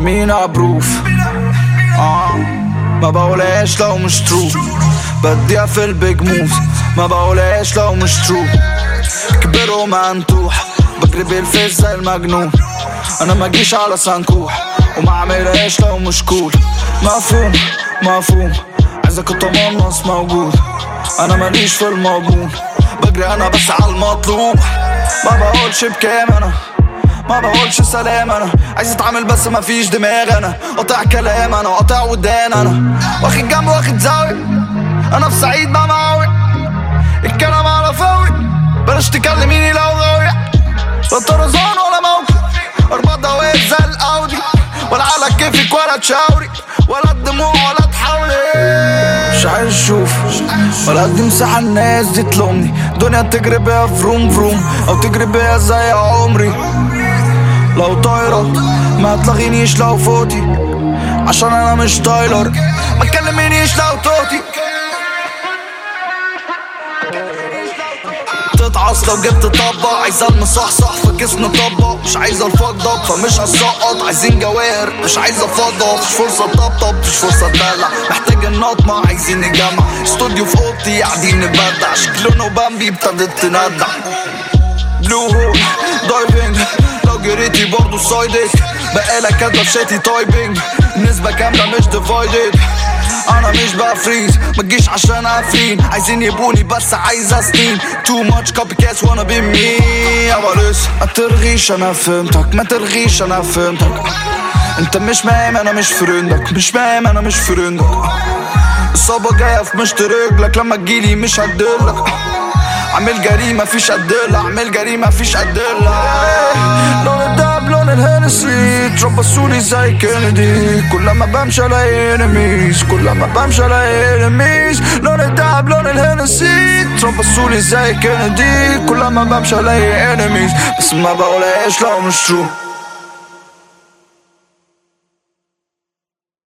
ارمينا بروف آه ما بقولهاش لو مش ترو بديها في البيج موفز ما بقولهاش لو مش ترو كبر ومنتوح بجري بالفيس زي المجنون انا ما جيش على سنكوح وما عملهاش لو مش كول مفهوم مفهوم عايزك التمنص موجود انا ماليش في المضمون بجري انا بس على المطلوب ما بقولش بكام انا ما بقولش سلام انا عايز اتعامل بس ما فيش دماغ انا قاطع كلام انا قاطع ودان انا واخد جنب واخد زاوية انا في سعيد بقى معاوي الكلام على فوي بلاش تكلميني لو غاوية لا طرزان ولا موقف اربط دوائر زي الاودي ولا على كيفك ولا تشاوري ولا الدموع ولا تحاولي مش عايز اشوف ولا ادي مساحة الناس دي تلومني دنيا تجري بيها فروم فروم او تجري بيها زي عمري لو طايرة ما تلغينيش لو فوتي عشان انا مش تايلر ما تكلمينيش لو توتي تتعص لو جبت طبق عايزة المصحصح فجسم طبق مش عايزة الفضة فمش هسقط عايزين جواهر مش عايزة فضة مفيش فرصة طبطب مفيش فرصة تدلع محتاج النطمة عايزين نجمع استوديو في اوضتي قاعدين نبدع شكلونه بامبي ابتدت تندع بلو هول دايفنج لو جريتي برضه سايدك بقالك كاتبه في شاتي تايبنج النسبة كاملة مش ديفايدد انا مش بفريز ما تجيش عشان افرين عايزين يبوني بس عايز اسنين تو ماتش كوبي كاس وانا بمي يابا لسه ما ترغيش انا فهمتك ما ترغيش انا فهمتك انت مش مهم انا مش فرندك مش مهم انا مش فرندك الصابة جاية في مشط رجلك لما تجيلي مش هدلك عامل جريمة فيش أدلة عامل جريمة فيش أدلة لون الدهب لون الهنسي تربصوني زي كندي كل ما بمشي الاقي انميز كل ما بمشي الاقي انميز لون الدهب لون الهنسي تربصوني زي كندي كل ما بمشي الاقي انميز بس ما بقولهاش لو مش true